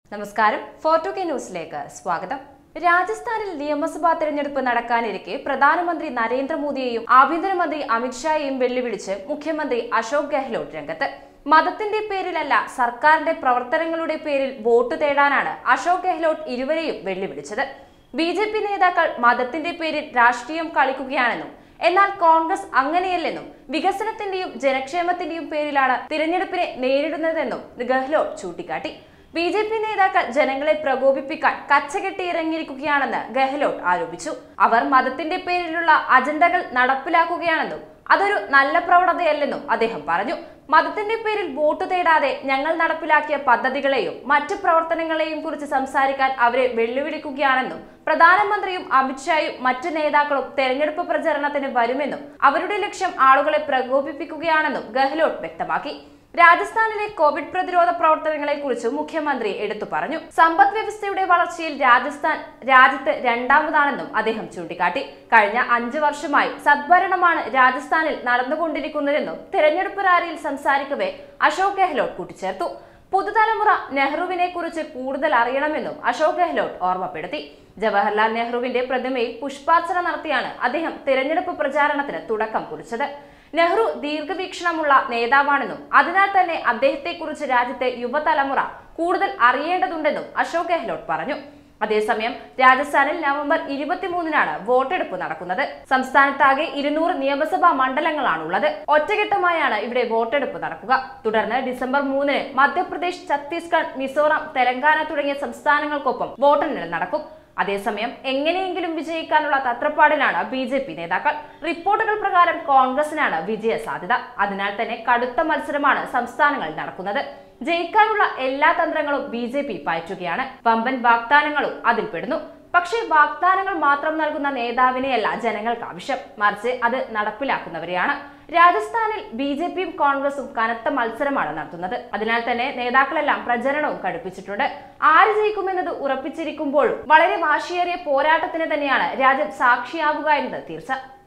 നമസ്കാരം ഫോർട്ടു കെ ന്യൂസിലേക്ക് സ്വാഗതം രാജസ്ഥാനിൽ നിയമസഭാ തെരഞ്ഞെടുപ്പ് നടക്കാനിരിക്കെ പ്രധാനമന്ത്രി നരേന്ദ്രമോദിയെയും ആഭ്യന്തരമന്ത്രി അമിത്ഷായെയും വെല്ലുവിളിച്ച് മുഖ്യമന്ത്രി അശോക് ഗെഹ്ലോട്ട് രംഗത്ത് മതത്തിന്റെ പേരിലല്ല സർക്കാരിന്റെ പ്രവർത്തനങ്ങളുടെ പേരിൽ വോട്ട് തേടാനാണ് അശോക് ഗെഹ്ലോട്ട് ഇരുവരെയും വെല്ലുവിളിച്ചത് ബി ജെ പി നേതാക്കൾ മതത്തിന്റെ പേരിൽ രാഷ്ട്രീയം കളിക്കുകയാണെന്നും എന്നാൽ കോൺഗ്രസ് അങ്ങനെയല്ലെന്നും വികസനത്തിന്റെയും ജനക്ഷേമത്തിന്റെയും പേരിലാണ് തിരഞ്ഞെടുപ്പിനെ നേരിടുന്നതെന്നും ഗെഹ്ലോട്ട് ചൂണ്ടിക്കാട്ടി ബി ജെ പി നേതാക്കൾ ജനങ്ങളെ പ്രകോപിപ്പിക്കാൻ കച്ചകെട്ടി ഇറങ്ങിയിരിക്കുകയാണെന്ന് ഗെഹ്ലോട്ട് ആരോപിച്ചു അവർ മതത്തിന്റെ പേരിലുള്ള അജണ്ടകൾ നടപ്പിലാക്കുകയാണെന്നും അതൊരു നല്ല പ്രവണതയല്ലെന്നും അദ്ദേഹം പറഞ്ഞു മതത്തിന്റെ പേരിൽ വോട്ട് തേടാതെ ഞങ്ങൾ നടപ്പിലാക്കിയ പദ്ധതികളെയും മറ്റു പ്രവർത്തനങ്ങളെയും കുറിച്ച് സംസാരിക്കാൻ അവരെ വെല്ലുവിളിക്കുകയാണെന്നും പ്രധാനമന്ത്രിയും അമിത്ഷായും മറ്റു നേതാക്കളും തെരഞ്ഞെടുപ്പ് പ്രചരണത്തിന് വരുമെന്നും അവരുടെ ലക്ഷ്യം ആളുകളെ പ്രകോപിപ്പിക്കുകയാണെന്നും ഗെഹ്ലോട്ട് വ്യക്തമാക്കി രാജസ്ഥാനിലെ കോവിഡ് പ്രതിരോധ പ്രവർത്തനങ്ങളെ കുറിച്ച് മുഖ്യമന്ത്രി എടുത്തു പറഞ്ഞു സമ്പദ് വ്യവസ്ഥയുടെ വളർച്ചയിൽ രാജസ്ഥാൻ രാജ്യത്ത് രണ്ടാമതാണെന്നും അദ്ദേഹം ചൂണ്ടിക്കാട്ടി കഴിഞ്ഞ അഞ്ചു വർഷമായി സദ്ഭരണമാണ് രാജസ്ഥാനിൽ നടന്നുകൊണ്ടിരിക്കുന്നതെന്നും തെരഞ്ഞെടുപ്പ് റാലിയിൽ സംസാരിക്കവേ അശോക് ഗെഹ്ലോട്ട് കൂട്ടിച്ചേർത്തു പുതുതലമുറ നെഹ്റുവിനെ കുറിച്ച് കൂടുതൽ അറിയണമെന്നും അശോക് ഗെഹ്ലോട്ട് ഓർമ്മപ്പെടുത്തി ജവഹർലാൽ നെഹ്റുവിന്റെ പ്രതിമയിൽ പുഷ്പാർച്ചന നടത്തിയാണ് അദ്ദേഹം തിരഞ്ഞെടുപ്പ് പ്രചാരണത്തിന് തുടക്കം കുറിച്ചത് നെഹ്റു ദീർഘവീക്ഷണമുള്ള നേതാവാണെന്നും അതിനാൽ തന്നെ അദ്ദേഹത്തെക്കുറിച്ച് രാജ്യത്തെ യുവതലമുറ കൂടുതൽ അറിയേണ്ടതുണ്ടെന്നും അശോക് ഗെഹ്ലോട്ട് പറഞ്ഞു അതേസമയം രാജസ്ഥാനിൽ നവംബർ ഇരുപത്തിമൂന്നിനാണ് വോട്ടെടുപ്പ് നടക്കുന്നത് സംസ്ഥാനത്താകെ ഇരുന്നൂറ് നിയമസഭാ മണ്ഡലങ്ങളാണുള്ളത് ഒറ്റഘട്ടമായാണ് ഇവിടെ വോട്ടെടുപ്പ് നടക്കുക തുടർന്ന് ഡിസംബർ മൂന്നിന് മധ്യപ്രദേശ് ഛത്തീസ്ഗഡ് മിസോറാം തെലങ്കാന തുടങ്ങിയ സംസ്ഥാനങ്ങൾക്കൊപ്പം വോട്ടെണ്ണൽ നടക്കും അതേസമയം എങ്ങനെയെങ്കിലും വിജയിക്കാനുള്ള തത്രപ്പാടിലാണ് ബി ജെ പി നേതാക്കൾ റിപ്പോർട്ടുകൾ പ്രകാരം കോൺഗ്രസിനാണ് വിജയ സാധ്യത അതിനാൽ തന്നെ കടുത്ത മത്സരമാണ് സംസ്ഥാനങ്ങളിൽ നടക്കുന്നത് ജയിക്കാനുള്ള എല്ലാ തന്ത്രങ്ങളും ബി ജെ പി പയറ്റുകയാണ് വമ്പൻ വാഗ്ദാനങ്ങളും അതിൽപ്പെടുന്നു പക്ഷേ വാഗ്ദാനങ്ങൾ മാത്രം നൽകുന്ന നേതാവിനെയല്ല ജനങ്ങൾക്ക് ആവശ്യം മറിച്ച് അത് നടപ്പിലാക്കുന്നവരെയാണ് രാജസ്ഥാനിൽ ബി ജെ പിയും കോൺഗ്രസും കനത്ത മത്സരമാണ് നടത്തുന്നത് അതിനാൽ തന്നെ നേതാക്കളെല്ലാം പ്രചരണവും കടുപ്പിച്ചിട്ടുണ്ട് ആര് ജയിക്കുമെന്നത് ഉറപ്പിച്ചിരിക്കുമ്പോഴും വളരെ വാശിയേറിയ പോരാട്ടത്തിന് തന്നെയാണ് രാജ്യം സാക്ഷിയാവുക എന്നത് തീർച്ച